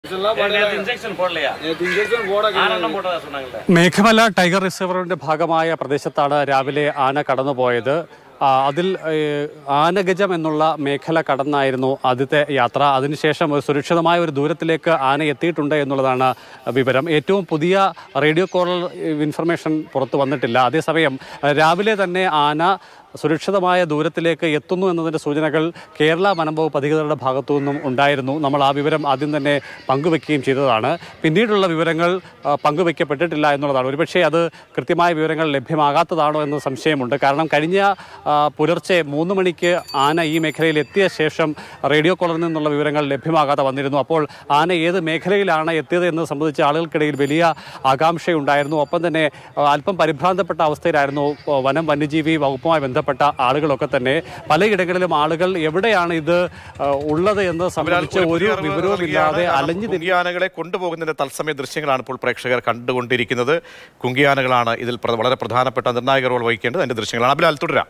நேத்து இன்ஜெக்ஷன் போடலையா இன்ஜெக்ஷன் போட ஆனந்தம் போட்டதா சொன்னாங்கல்ல മേഘമല ടൈഗർ റിസർവറിന്റെ ഭാഗമായ പ്രദേശത്താണ് രാവിലെ ആന കടന്നുപോയത് ആ, അതിൽ ഏഹ്, ആനഗജം എന്നുള്ള മേഖല കടന്നായിരുന്നു ആദ്യത്തെ യാത്ര അതിനുശേഷം ഒരു സുരക്ഷിതമായ ഒരു ദൂരത്തിലേക്ക് ആന എത്തിയിട്ടുണ്ട് എന്നുള്ളതാണ് വിവരം ഏറ്റവും പുതിയ റേഡിയോ കോൾ ഇൻഫർമേഷൻ പുറത്തു വന്നിട്ടില്ല അതേസമയം രാവിലെ തന്നെ ആന സുരക്ഷിതമായ ദൂരത്തിലേക്ക് എത്തുന്നു എന്നതിൻ്റെ സൂചനകൾ കേരള വനം വകുപ്പ് അധികൃതരുടെ ഭാഗത്തു നിന്നും ഉണ്ടായിരുന്നു നമ്മൾ ആ വിവരം ആദ്യം തന്നെ പങ്കുവെക്കുകയും ചെയ്തതാണ് പിന്നീടുള്ള വിവരങ്ങൾ ആ, പങ്കുവെക്കപ്പെട്ടിട്ടില്ല എന്നുള്ളതാണ് ഒരുപക്ഷെ അത് കൃത്യമായ വിവരങ്ങൾ ലഭ്യമാകാത്തതാണോ എന്ന് സംശയമുണ്ട് കാരണം കഴിഞ്ഞ ആ, പുലർച്ചെ മൂന്ന് മണിക്ക് ആന ഈ മേഖലയിൽ എത്തിയ ശേഷം റേഡിയോ കോളറിൽ നിന്നുള്ള വിവരങ്ങൾ ലഭ്യമാകാതെ വന്നിരുന്നു അപ്പോൾ ആന ഏത് മേഖലയിലാണ് എത്തിയത് എന്ന് സംബന്ധിച്ച് ആളുകൾക്കിടയിൽ വലിയ ആകാംക്ഷയുണ്ടായിരുന്നു ഒപ്പം തന്നെ ആ, അല്പം പരിഭ്രാന്തപ്പെട്ട അവസ്ഥയിലായിരുന്നു ആ, വനം വന്യജീവി വകുപ്പുമായി ബന്ധപ്പെട്ട ആളുകളൊക്കെ തന്നെ പലയിടങ്ങളിലും ആളുകൾ എവിടെയാണ് ഇത് ആ, ഉള്ളത് എന്ന് സംബന്ധിച്ച് ഒരു വിവരവും ഇല്ലാതെ അലഞ്ഞു തിരി- കുങ്കിയാനകളെ കൊണ്ടുപോകുന്നതിന്റെ തത്സമയ ദൃശ്യങ്ങളാണ് ഇപ്പോൾ പ്രേക്ഷകർ കണ്ടുകൊണ്ടിരിക്കുന്നത് കുങ്കിയാനകളാണ് ഇതിൽ പ്ര- വളരെ പ്രധാനപ്പെട്ട നിർണായക റോൾ വഹിക്കേണ്ടത് അതിന്റെ ദൃശ്യങ്ങളാണ് അബിലാൽ തുടരാം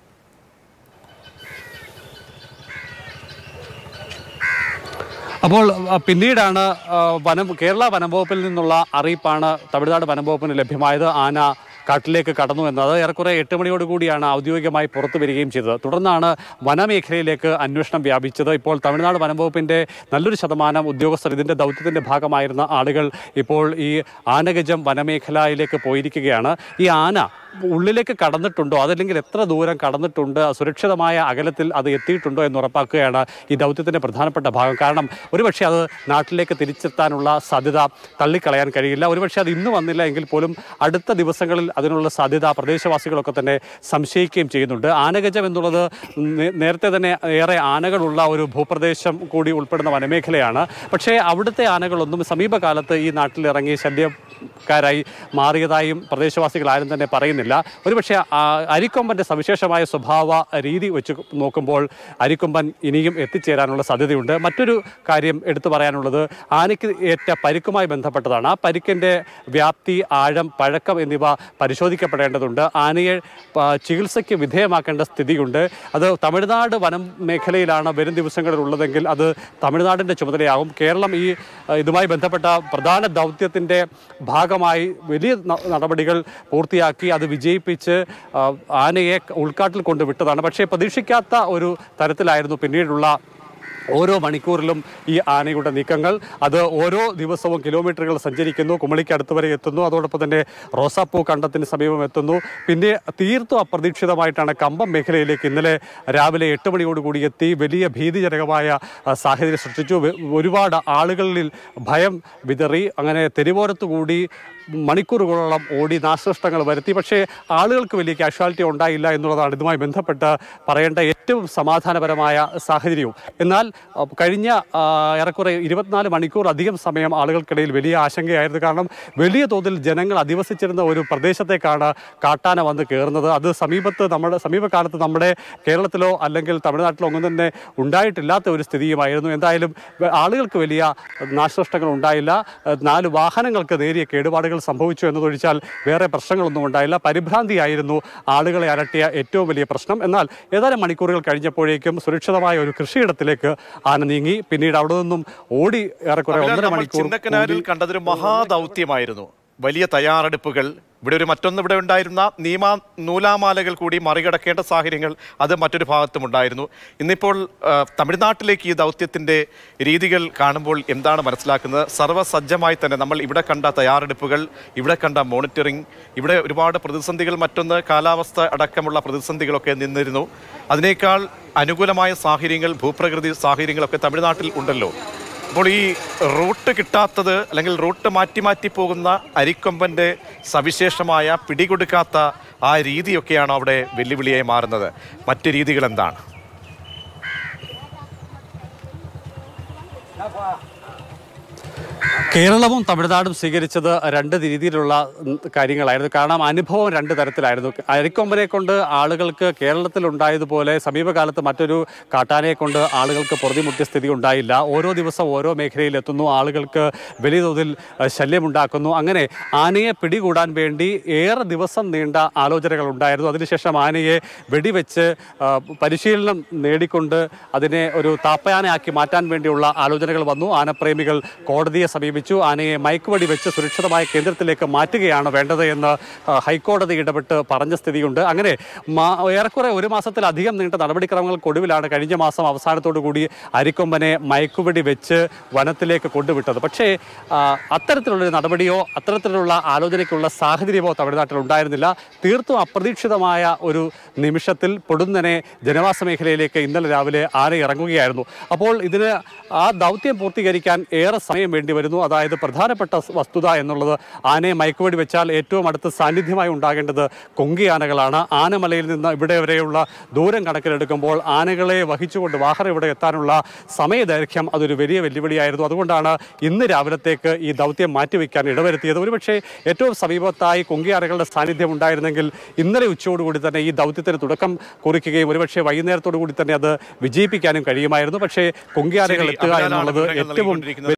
അപ്പോൾ ആ, പിന്നീടാണ് ആ, വനം കേരള വനം വകുപ്പിൽ നിന്നുള്ള അറിയിപ്പാണ് തമിഴ്നാട് വനം വകുപ്പിന് ലഭ്യമായത് ആന കാട്ടിലേക്ക് കടന്നു എന്നത് ഏറെക്കുറെ എട്ട് മണിയോടുകൂടിയാണ് ഔദ്യോഗികമായി പുറത്തു വരികയും ചെയ്തത് തുടർന്നാണ് വനമേഖലയിലേക്ക് അന്വേഷണം വ്യാപിച്ചത് ഇപ്പോൾ തമിഴ്നാട് വനം വകുപ്പിന്റെ നല്ലൊരു ശതമാനം ഉദ്യോഗസ്ഥർ ഇതിന്റെ ദൗത്യത്തിന്റെ ഭാഗമായിരുന്ന ആളുകൾ ഇപ്പോൾ ഈ ആനഗജം വനമേഖലയിലേക്ക് പോയിരിക്കുകയാണ് ഈ ആന ഉള്ളിലേക്ക് കടന്നിട്ടുണ്ടോ അതല്ലെങ്കിൽ എത്ര ദൂരം കടന്നിട്ടുണ്ട് സുരക്ഷിതമായ അകലത്തിൽ അത് എത്തിയിട്ടുണ്ടോ എന്ന് ഉറപ്പാക്കുകയാണ് ഈ ദൗത്യത്തിന്റെ പ്രധാനപ്പെട്ട ഭാഗം കാരണം ഒരുപക്ഷെ അത് നാട്ടിലേക്ക് തിരിച്ചെത്താനുള്ള സാധ്യത തള്ളിക്കളയാൻ കഴിയില്ല ഒരുപക്ഷെ അത് ഇന്ന് വന്നില്ല എങ്കിൽ പോലും അടുത്ത ദിവസങ്ങളിൽ അതിനുള്ള സാധ്യത പ്രദേശവാസികളൊക്കെ തന്നെ സംശയിക്കുകയും ചെയ്യുന്നുണ്ട് ആനഗജം എന്നുള്ളത് നേ- നേരത്തെ തന്നെ ഏറെ ആനകളുള്ള ഒരു ഭൂപ്രദേശം കൂടി ഉൾപ്പെടുന്ന വനമേഖലയാണ് പക്ഷേ അവിടുത്തെ ആനകളൊന്നും സമീപകാലത്ത് ഈ നാട്ടിൽ ഇറങ്ങി ശല്യക്കാരായി മാറിയതായും പ്രദേശവാസികൾ ആരും തന്നെ പറയുന്നില്ല ഒരുപക്ഷെ ആ, അരിക്കൊമ്പന്റെ സവിശേഷമായ സ്വഭാവ രീതി വെച്ച് നോക്കുമ്പോൾ അരിക്കൊമ്പൻ ഇനിയും എത്തിച്ചേരാനുള്ള സാധ്യതയുണ്ട് മറ്റൊരു കാര്യം എടുത്തു പറയാനുള്ളത് ആനയ്ക്ക് ഏറ്റ പരിക്കുമായി ബന്ധപ്പെട്ടതാണ് ആ പരിക്കിന്റെ വ്യാപ്തി ആഴം പഴക്കം എന്നിവ പരിശോധിക്കപ്പെടേണ്ടതുണ്ട് ആനയെ ആ, ചികിത്സയ്ക്ക് വിധേയമാക്കേണ്ട സ്ഥിതിയുണ്ട് അത് തമിഴ്നാട് വനം മേഖലയിലാണ് വരും ദിവസങ്ങളിൽ ഉള്ളതെങ്കിൽ അത് തമിഴ്നാടിൻ്റെ ചുമതലയാകും കേരളം ഈ ആ, ഇതുമായി ബന്ധപ്പെട്ട പ്രധാന ദൗത്യത്തിൻ്റെ ഭാഗമായി വലിയ ന- നടപടികൾ പൂർത്തിയാക്കി അത് വിജയിപ്പിച്ച് ആ, ആനയെ ഉൾക്കാട്ടിൽ കൊണ്ടുവിട്ടതാണ് പക്ഷേ പ്രതീക്ഷിക്കാത്ത ഒരു തരത്തിലായിരുന്നു പിന്നീടുള്ള ഓരോ മണിക്കൂറിലും ഈ ആനയുടെ നീക്കങ്ങൾ അത് ഓരോ ദിവസവും കിലോമീറ്ററുകൾ സഞ്ചരിക്കുന്നു കുമളിക്ക് അടുത്ത് വരെ എത്തുന്നു അതോടൊപ്പം തന്നെ റോസാപ്പൂ കണ്ടത്തിന് സമീപം എത്തുന്നു പിന്നെ തീർത്തും അപ്രതീക്ഷിതമായിട്ടാണ് കമ്പം മേഖലയിലേക്ക് ഇന്നലെ രാവിലെ എട്ട് മണിയോടുകൂടി എത്തി വലിയ ഭീതിജനകമായ ആ, സാഹചര്യം സൃഷ്ടിച്ചു വെ- ഒരുപാട് ആളുകളിൽ ഭയം വിതറി അങ്ങനെ തെരുവോരത്തു കൂടി മണിക്കൂറുകളോളം ഓടി നാശനഷ്ടങ്ങൾ വരുത്തി പക്ഷേ ആളുകൾക്ക് വലിയ കാഷ്വാലിറ്റി ഉണ്ടായില്ല എന്നുള്ളതാണ് ഇതുമായി ബന്ധപ്പെട്ട് പറയേണ്ട ഏറ്റവും സമാധാനപരമായ സാഹചര്യവും എന്നാൽ അഹ്, കഴിഞ്ഞ ആ, ഏറെക്കുറെ ഇരുപത്തിനാല് മണിക്കൂർ അധികം സമയം ആളുകൾക്കിടയിൽ വലിയ ആശങ്കയായിരുന്നു കാരണം വലിയ തോതിൽ ജനങ്ങൾ അധിവസിച്ചിരുന്ന ഒരു പ്രദേശത്തേക്കാണ് കാട്ടാന വന്ന് കയറുന്നത് അത് സമീപത്ത് നമ്മുടെ സമീപകാലത്ത് നമ്മുടെ കേരളത്തിലോ അല്ലെങ്കിൽ തമിഴ്നാട്ടിലോ ഒന്നും തന്നെ ഉണ്ടായിട്ടില്ലാത്ത ഒരു സ്ഥിതിയുമായിരുന്നു എന്തായാലും വ- ആളുകൾക്ക് വലിയ നാശനഷ്ടങ്ങൾ ഉണ്ടായില്ല ഏഹ് നാല് വാഹനങ്ങൾക്ക് നേരിയ കേടുപാടുകൾ സംഭവിച്ചു എന്നതൊഴിച്ചാൽ വേറെ പ്രശ്നങ്ങളൊന്നും ഉണ്ടായില്ല പരിഭ്രാന്തിയായിരുന്നു ആളുകളെ അലട്ടിയ ഏറ്റവും വലിയ പ്രശ്നം എന്നാൽ ഏതാനും മണിക്കൂറുകൾ കഴിഞ്ഞപ്പോഴേക്കും സുരക്ഷിതമായ ഒരു കൃഷിയിടത്തിലേക്ക് ആന നീങ്ങി പിന്നീട് അവിടെ നിന്നും ഓടി ഏറെക്കുറെ അബിലാൽ, ഒന്നര നമ്മൾ മണിക്കൂർ ചിന്നക്കനാലിൽ കൂടി കണ്ടതൊരു മഹാദൗത്യമായിരുന്നു വലിയ തയ്യാറെടുപ്പുകൾ ഇവിടെ ഒരു മറ്റൊന്ന് ഇവിടെ ഉണ്ടായിരുന്ന നിയമ നൂലാമാലകൾ കൂടി മറികടക്കേണ്ട സാഹചര്യങ്ങൾ അത് മറ്റൊരു ഭാഗത്തും ഉണ്ടായിരുന്നു ഇന്നിപ്പോൾ ആ, തമിഴ്നാട്ടിലേക്ക് ഈ ദൗത്യത്തിന്റെ രീതികൾ കാണുമ്പോൾ എന്താണ് മനസ്സിലാക്കുന്നത് സർവ്വസജ്ജമായി തന്നെ നമ്മൾ ഇവിടെ കണ്ട തയ്യാറെടുപ്പുകൾ ഇവിടെ കണ്ട മോണിറ്ററിംഗ് ഇവിടെ ഒരുപാട് പ്രതിസന്ധികൾ മറ്റൊന്ന് കാലാവസ്ഥ അടക്കമുള്ള പ്രതിസന്ധികളൊക്കെ നിന്നിരുന്നു അതിനേക്കാൾ അനുകൂലമായ സാഹചര്യങ്ങൾ ഭൂപ്രകൃതി സാഹചര്യങ്ങളൊക്കെ തമിഴ്നാട്ടിൽ ഉണ്ടല്ലോ അപ്പോൾ ഈ റൂട്ട് കിട്ടാത്തത് അല്ലെങ്കിൽ റൂട്ട് മാറ്റി മാറ്റി പോകുന്ന അരിക്കൊമ്പന്റെ സവിശേഷമായ പിടികൊടുക്കാത്ത ആ രീതിയൊക്കെയാണോ അവിടെ വെല്ലുവിളിയായി മാറുന്നത് മറ്റ് രീതികൾ എന്താണ് കേരളവും തമിഴ്നാടും സ്വീകരിച്ചത് രണ്ട് രീതിയിലുള്ള ഉം, കാര്യങ്ങളായിരുന്നു കാരണം അനുഭവം രണ്ട് തരത്തിലായിരുന്നു അരിക്കൊമ്പനെ കൊണ്ട് ആളുകൾക്ക് കേരളത്തിൽ ഉണ്ടായതുപോലെ സമീപകാലത്ത് മറ്റൊരു കാട്ടാനയെ കൊണ്ട് ആളുകൾക്ക് പൊറുതിമുട്ടിയ സ്ഥിതി ഉണ്ടായില്ല ഓരോ ദിവസം ഓരോ മേഖലയിൽ എത്തുന്നു ആളുകൾക്ക് വലിയ തോതിൽ അഹ്, ശല്യമുണ്ടാക്കുന്നു അങ്ങനെ ആനയെ പിടികൂടാൻ വേണ്ടി ഏറെ ദിവസം നീണ്ട ആലോചനകൾ ഉണ്ടായിരുന്നു അതിനുശേഷം ആനയെ വെടിവെച്ച് ആ, പരിശീലനം നേടിക്കൊണ്ട് അതിനെ ഒരു താപ്പയാനയാക്കി മാറ്റാൻ വേണ്ടിയുള്ള ആലോചനകൾ വന്നു ആനപ്രേമികൾ കോടതിയെ സമീപിച്ചു ആനയെ മയക്കുവടി വെച്ച് സുരക്ഷിതമായ കേന്ദ്രത്തിലേക്ക് മാറ്റുകയാണ് വേണ്ടത് എന്ന് ആ, ഹൈക്കോടതി ഇടപെട്ട് പറഞ്ഞ സ്ഥിതിയുണ്ട് അങ്ങനെ മാ- ഏറെക്കുറെ ഒരു മാസത്തിലധികം നീണ്ട നടപടിക്രമങ്ങൾക്കൊടുവിലാണ് കഴിഞ്ഞ മാസം അവസാനത്തോടു കൂടി അരിക്കൊമ്പനെ മയക്കുവടി വെച്ച് വനത്തിലേക്ക് കൊണ്ടുവിട്ടത് പക്ഷേ ആ, അത്തരത്തിലുള്ളൊരു നടപടിയോ അത്തരത്തിലുള്ള ആലോചനയ്ക്കുള്ള സാഹചര്യമോ തമിഴ്നാട്ടിൽ ഉണ്ടായിരുന്നില്ല തീർത്തും അപ്രതീക്ഷിതമായ ഒരു നിമിഷത്തിൽ പൊടുന്നനെ ജനവാസ മേഖലയിലേക്ക് ഇന്നലെ രാവിലെ ആന ഇറങ്ങുകയായിരുന്നു അപ്പോൾ ഇതിന് ആ ദൗത്യം പൂർത്തീകരിക്കാൻ ഏറെ സമയം വേണ്ടി വരുന്നു അതായത് പ്രധാനപ്പെട്ട വസ്തുത എന്നുള്ളത് ആനയെ മയക്കുവെടി വെച്ചാൽ ഏറ്റവും അടുത്ത് സാന്നിധ്യമായി ഉണ്ടാകേണ്ടത് കൊങ്കി ആനകളാണ് ആനമലയിൽ നിന്ന് ഇവിടെ വരെയുള്ള ദൂരം കണക്കിലെടുക്കുമ്പോൾ ആനകളെ വഹിച്ചുകൊണ്ട് വാഹനം ഇവിടെ എത്താനുള്ള സമയദൈർഘ്യം അതൊരു വലിയ വെല്ലുവിളിയായിരുന്നു അതുകൊണ്ടാണ് ഇന്ന് രാവിലത്തേക്ക് ഈ ദൗത്യം മാറ്റിവെക്കാൻ ഇടവരുത്തിയത് ഒരുപക്ഷെ ഏറ്റവും സമീപത്തായി കൊങ്കി ആനകളുടെ സാന്നിധ്യം ഉണ്ടായിരുന്നെങ്കിൽ ഇന്നലെ ഉച്ചയോടുകൂടി തന്നെ ഈ ദൗത്യത്തിന് തുടക്കം കുറിക്കുകയും ഒരുപക്ഷെ വൈകുന്നേരത്തോടു കൂടി തന്നെ അത് വിജയിപ്പിക്കാനും കഴിയുമായിരുന്നു പക്ഷേ കൊങ്കി ആനകൾ ശരി, എത്തുക അഭിലാലാണ് എന്നുള്ളത് വിവരങ്ങൾ ഏറ്റവും നൽകിക്കൊണ്ടിരിക്കുന്നത്.